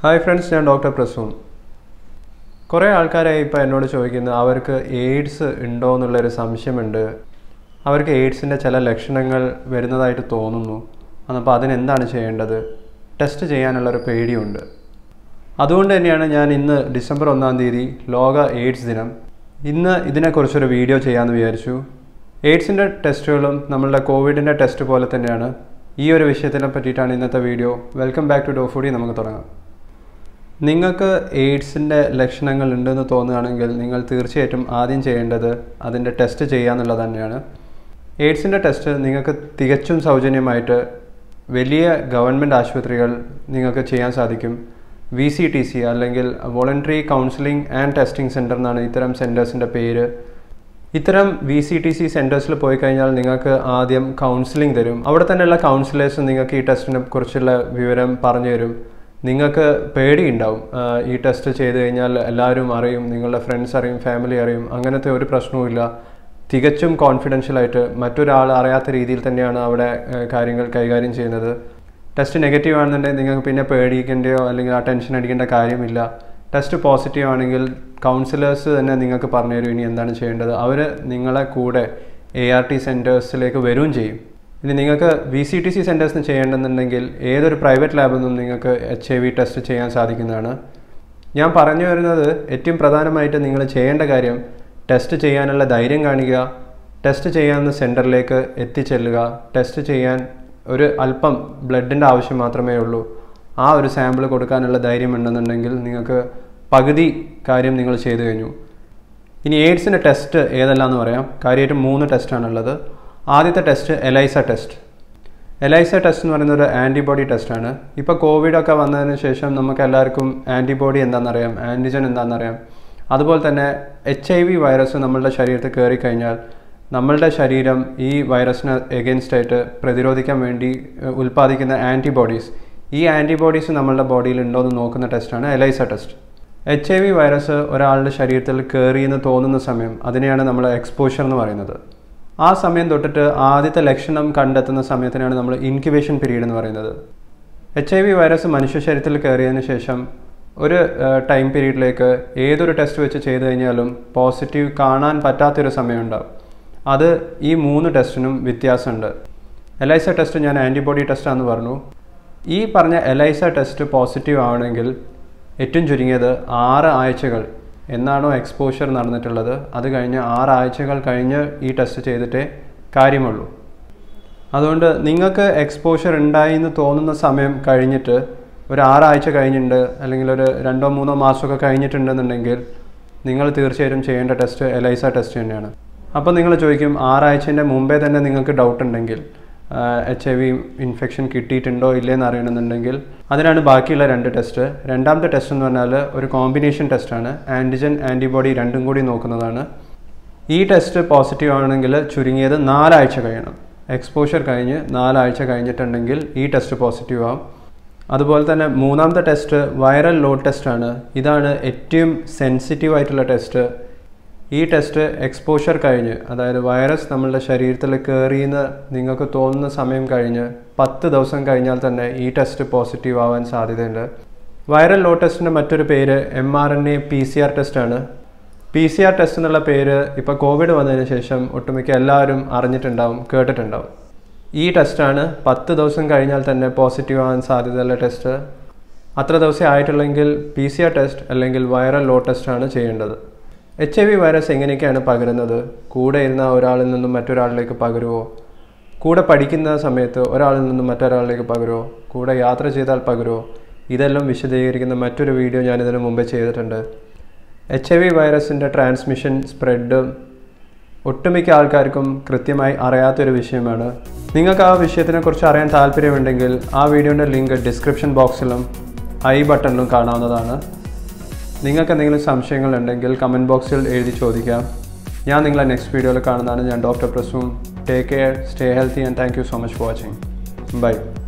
hi friends ഞാൻ doctor Prasoon കുറേ ആൾക്കാരായി ഇപ്പോൾ എന്നോട് ചോദിക്കുന്നത് അവർക്ക് എയ്ഡ്സ് ഉണ്ടോ എന്നുള്ളൊരു സംശയമുണ്ട് അവർക്ക് എയ്ഡ്സിൻ്റെ ചില ലക്ഷണങ്ങൾ വരുന്നതായിട്ട് തോന്നുന്നു അപ്പോൾ അതിനെന്താണ് ചെയ്യേണ്ടത് ടെസ്റ്റ് ചെയ്യാനുള്ളൊരു പേടിയുണ്ട് അതുകൊണ്ട് തന്നെയാണ് ഞാൻ ഇന്ന് ഡിസംബർ ഒന്നാം തീയതി ലോക എയ്ഡ്സ് ദിനം ഇന്ന് ഇതിനെക്കുറിച്ചൊരു വീഡിയോ ചെയ്യാമെന്ന് വിചാരിച്ചു എയ്ഡ്സിൻ്റെ ടെസ്റ്റുകളും നമ്മളുടെ കോവിഡിൻ്റെ ടെസ്റ്റ് പോലെ തന്നെയാണ് ഈ ഒരു വിഷയത്തിനെ പറ്റിയിട്ടാണ് ഇന്നത്തെ വീഡിയോ വെൽക്കം ബാക്ക് ടു ഡോഫുഡി നമുക്ക് തുടങ്ങാം നിങ്ങൾക്ക് എയ്ഡ്സിൻ്റെ ലക്ഷണങ്ങൾ ഉണ്ടെന്ന് തോന്നുകയാണെങ്കിൽ നിങ്ങൾ തീർച്ചയായിട്ടും ആദ്യം ചെയ്യേണ്ടത് അതിൻ്റെ ടെസ്റ്റ് ചെയ്യുക എന്നുള്ളത് തന്നെയാണ് എയ്ഡ്സിൻ്റെ ടെസ്റ്റ് നിങ്ങൾക്ക് തികച്ചും സൗജന്യമായിട്ട് വലിയ ഗവൺമെൻറ് ആശുപത്രികൾ നിങ്ങൾക്ക് ചെയ്യാൻ സാധിക്കും വി സി ടി സി അല്ലെങ്കിൽ voluntary counselling and testing centre എന്നാണ് ഇത്തരം സെൻറ്റേഴ്സിൻ്റെ പേര് ഇത്തരം വി സി ടി സി സെൻറ്റേഴ്സിൽ പോയി കഴിഞ്ഞാൽ നിങ്ങൾക്ക് ആദ്യം കൗൺസിലിംഗ് തരും അവിടെ തന്നെയുള്ള കൗൺസിലേഴ്സ് നിങ്ങൾക്ക് ഈ ടെസ്റ്റിനെ കുറിച്ചുള്ള വിവരം പറഞ്ഞു തരും നിങ്ങൾക്ക് പേടിയുണ്ടാവും ഈ ടെസ്റ്റ് ചെയ്ത് കഴിഞ്ഞാൽ എല്ലാവരും അറിയും നിങ്ങളുടെ ഫ്രണ്ട്സ് അറിയും ഫാമിലി അറിയും അങ്ങനത്തെ ഒരു പ്രശ്നവുമില്ല തികച്ചും കോൺഫിഡൻഷ്യലായിട്ട് മറ്റൊരാൾ അറിയാത്ത രീതിയിൽ തന്നെയാണ് അവിടെ കാര്യങ്ങൾ കൈകാര്യം ചെയ്യുന്നത് ടെസ്റ്റ് നെഗറ്റീവ് ആണെന്നുണ്ടെങ്കിൽ നിങ്ങൾക്ക് പിന്നെ പേടിക്കേണ്ടയോ അല്ലെങ്കിൽ ആ ടെൻഷൻ അടിക്കേണ്ട കാര്യമില്ല ടെസ്റ്റ് പോസിറ്റീവ് ആണെങ്കിൽ കൗൺസിലേഴ്സ് തന്നെ നിങ്ങൾക്ക് പറഞ്ഞു തരും ഇനി എന്താണ് ചെയ്യേണ്ടത് അവർ നിങ്ങളെ കൂടെ എ ആർ ടി സെൻറ്റേഴ്സിലേക്ക് വരികയും ചെയ്യും ഇനി നിങ്ങൾക്ക് വി സി ടി സി സെൻറ്റേഴ്സിന് ചെയ്യേണ്ടതെന്നുണ്ടെങ്കിൽ ഏതൊരു പ്രൈവറ്റ് ലാബിൽ നിന്നും നിങ്ങൾക്ക് എച്ച് ഐ വി ടെസ്റ്റ് ചെയ്യാൻ സാധിക്കുന്നതാണ് ഞാൻ പറഞ്ഞു വരുന്നത് ഏറ്റവും പ്രധാനമായിട്ട് നിങ്ങൾ ചെയ്യേണ്ട കാര്യം ടെസ്റ്റ് ചെയ്യാനുള്ള ധൈര്യം കാണിക്കുക ടെസ്റ്റ് ചെയ്യാവുന്ന സെൻറ്ററിലേക്ക് എത്തിച്ചെല്ലുക ടെസ്റ്റ് ചെയ്യാൻ ഒരു അല്പം ബ്ലഡിൻ്റെ ആവശ്യം മാത്രമേ ഉള്ളൂ ആ ഒരു സാമ്പിൾ കൊടുക്കാനുള്ള ധൈര്യം ഉണ്ടെന്നുണ്ടെങ്കിൽ നിങ്ങൾക്ക് പകുതി കാര്യം നിങ്ങൾ ചെയ്തു കഴിഞ്ഞു ഇനി എയ്ഡ്സിൻ്റെ ടെസ്റ്റ് ഏതെല്ലാം എന്ന് പറയാം കാര്യമായിട്ട് മൂന്ന് ടെസ്റ്റാണുള്ളത് ആദ്യത്തെ test ELISA test ELISA test എന്ന് പറയുന്നത് ഒരു ആൻറ്റിബോഡി ടെസ്റ്റാണ് ഇപ്പോൾ കോവിഡൊക്കെ വന്നതിന് ശേഷം നമുക്ക് എല്ലാവർക്കും ആൻറ്റിബോഡി എന്താണെന്നറിയാം ആൻറ്റിജൻ എന്താണെന്നറിയാം അതുപോലെ തന്നെ എച്ച് ഐ വി വൈറസ് നമ്മളുടെ ശരീരത്തിൽ കയറി കഴിഞ്ഞാൽ നമ്മളുടെ ശരീരം ഈ വൈറസിന് എഗൻസ്റ്റ് ആയിട്ട് പ്രതിരോധിക്കാൻ വേണ്ടി ഉൽപ്പാദിക്കുന്ന ആൻറ്റിബോഡീസ് ഈ ആൻറ്റിബോഡീസ് നമ്മളുടെ ബോഡിയിൽ ഉണ്ടോ എന്ന് നോക്കുന്ന ടെസ്റ്റാണ് ELISA test H I V virus ഒരാളുടെ ശരീരത്തിൽ കയറി എന്ന് തോന്നുന്ന സമയം അതിനെയാണ് നമ്മൾ എക്സ്പോഷർ എന്ന് പറയുന്നത് ആ സമയം തൊട്ടിട്ട് ആദ്യത്തെ ലക്ഷണം കണ്ടെത്തുന്ന സമയത്തിനാണ് നമ്മൾ ഇൻക്യുബേഷൻ പീരീഡ് എന്ന് പറയുന്നത് എച്ച് ഐ വി വൈറസ് മനുഷ്യ ശരീരത്തിൽ കയറിയതിന് ശേഷം ഒരു ടൈം പീരീഡിലേക്ക് ഏതൊരു ടെസ്റ്റ് വെച്ച് ചെയ്തു കഴിഞ്ഞാലും പോസിറ്റീവ് കാണാൻ പറ്റാത്തൊരു സമയമുണ്ടാവും അത് ഈ മൂന്ന് ടെസ്റ്റിനും വ്യത്യാസമുണ്ട് എലൈസ ടെസ്റ്റ് ഞാൻ ആൻറ്റിബോഡി ടെസ്റ്റാണെന്ന് പറഞ്ഞു ഈ പറഞ്ഞ എലൈസ ടെസ്റ്റ് പോസിറ്റീവ് ആവണമെങ്കിൽ ഏറ്റവും ചുരുങ്ങിയത് ആറ് ആഴ്ചകൾ എന്നാണോ എക്സ്പോഷർ നടന്നിട്ടുള്ളത് അത് കഴിഞ്ഞ് ആറാഴ്ചകൾ കഴിഞ്ഞ് ഈ ടെസ്റ്റ് ചെയ്തിട്ടേ കാര്യമുള്ളൂ അതുകൊണ്ട് നിങ്ങൾക്ക് എക്സ്പോഷർ ഉണ്ടായി എന്ന് തോന്നുന്ന സമയം കഴിഞ്ഞിട്ട് ഒരു ആറാഴ്ച കഴിഞ്ഞിട്ടുണ്ട് അല്ലെങ്കിൽ ഒരു രണ്ടോ മൂന്നോ മാസമൊക്കെ കഴിഞ്ഞിട്ടുണ്ടെന്നുണ്ടെങ്കിൽ നിങ്ങൾ തീർച്ചയായിട്ടും ചെയ്യേണ്ട ടെസ്റ്റ് എലൈസ ടെസ്റ്റ് തന്നെയാണ് അപ്പോൾ നിങ്ങൾ ചോദിക്കും ആറാഴ്ചൻ്റെ മുമ്പേ തന്നെ നിങ്ങൾക്ക് ഡൗട്ട് ഉണ്ടെങ്കിൽ എച്ച് ഐ വി ഇൻഫെക്ഷൻ കിട്ടിയിട്ടുണ്ടോ ഇല്ലയെന്ന് അറിയണമെന്നുണ്ടെങ്കിൽ അതിനാണ് ബാക്കിയുള്ള രണ്ട് ടെസ്റ്റ് രണ്ടാമത്തെ ടെസ്റ്റ് എന്ന് പറഞ്ഞാൽ ഒരു കോമ്പിനേഷൻ ടെസ്റ്റാണ് ആൻറ്റിജൻ ആൻറ്റിബോഡി രണ്ടും കൂടി നോക്കുന്നതാണ് ഈ ടെസ്റ്റ് പോസിറ്റീവ് ആണെങ്കിൽ ചുരുങ്ങിയത് നാലാഴ്ച കഴിയണം എക്സ്പോഷർ കഴിഞ്ഞ് നാലാഴ്ച കഴിഞ്ഞിട്ടുണ്ടെങ്കിൽ ഈ ടെസ്റ്റ് പോസിറ്റീവ് ആവും അതുപോലെ തന്നെ മൂന്നാമത്തെ ടെസ്റ്റ് വൈറൽ ലോഡ് ടെസ്റ്റാണ് ഇതാണ് ഏറ്റവും സെൻസിറ്റീവ് ആയിട്ടുള്ള ടെസ്റ്റ് ഈ ടെസ്റ്റ് എക്സ്പോഷർ കഴിഞ്ഞ് അതായത് വൈറസ് നമ്മളുടെ ശരീരത്തിൽ കയറിയെന്ന് നിങ്ങൾക്ക് തോന്നുന്ന സമയം കഴിഞ്ഞ് പത്ത് ദിവസം കഴിഞ്ഞാൽ തന്നെ ഈ ടെസ്റ്റ് പോസിറ്റീവ് ആവാൻ സാധ്യതയുണ്ട് വൈറൽ ലോ ടെസ്റ്റിൻ്റെ മറ്റൊരു പേര് M R N A P C R ടെസ്റ്റാണ് പി സി ആർ ടെസ്റ്റ് എന്നുള്ള പേര് ഇപ്പോൾ കോവിഡ് വന്നതിന് ശേഷം ഒട്ടുമിക്ക എല്ലാവരും അറിഞ്ഞിട്ടുണ്ടാവും കേട്ടിട്ടുണ്ടാവും ഈ ടെസ്റ്റാണ് പത്ത് ദിവസം കഴിഞ്ഞാൽ തന്നെ പോസിറ്റീവ് ആവാൻ സാധ്യതയുള്ള ടെസ്റ്റ് അത്ര ദിവസം ആയിട്ടുള്ളെങ്കിൽ പി സി ആർ ടെസ്റ്റ് അല്ലെങ്കിൽ വൈറൽ ലോ ടെസ്റ്റാണ് ചെയ്യേണ്ടത് എച്ച് ഐ വി വൈറസ് എങ്ങനെയൊക്കെയാണ് പകരുന്നത് കൂടെ ഇരുന്ന ഒരാളിൽ നിന്നും മറ്റൊരാളിലേക്ക് പകരുമോ കൂടെ പഠിക്കുന്ന സമയത്ത് ഒരാളിൽ നിന്നും മറ്റൊരാളിലേക്ക് പകരുമോ കൂടെ യാത്ര ചെയ്താൽ പകരുമോ ഇതെല്ലാം വിശദീകരിക്കുന്ന മറ്റൊരു വീഡിയോ ഞാനിതിനു മുമ്പേ ചെയ്തിട്ടുണ്ട് എച്ച് ഐ വി വൈറസിൻ്റെ ട്രാൻസ്മിഷൻ സ്പ്രെഡ് ഒട്ടുമിക്ക ആൾക്കാർക്കും കൃത്യമായി അറിയാത്തൊരു വിഷയമാണ് നിങ്ങൾക്ക് ആ വിഷയത്തിനെക്കുറിച്ച് അറിയാൻ താല്പര്യമുണ്ടെങ്കിൽ ആ വീഡിയോൻ്റെ ലിങ്ക് ഡിസ്ക്രിപ്ഷൻ ബോക്സിലും ഐ ബട്ടണിലും കാണാവുന്നതാണ് നിങ്ങൾക്ക് എന്തെങ്കിലും സംശയങ്ങളുണ്ടെങ്കിൽ കമൻറ്റ് ബോക്സിൽ എഴുതി ചോദിക്കാം ഞാൻ നിങ്ങളെ നെക്സ്റ്റ് വീഡിയോയിൽ കാണുന്നതാണ് ഞാൻ doctor Prasoon take care stay healthy and thank you so much for watching by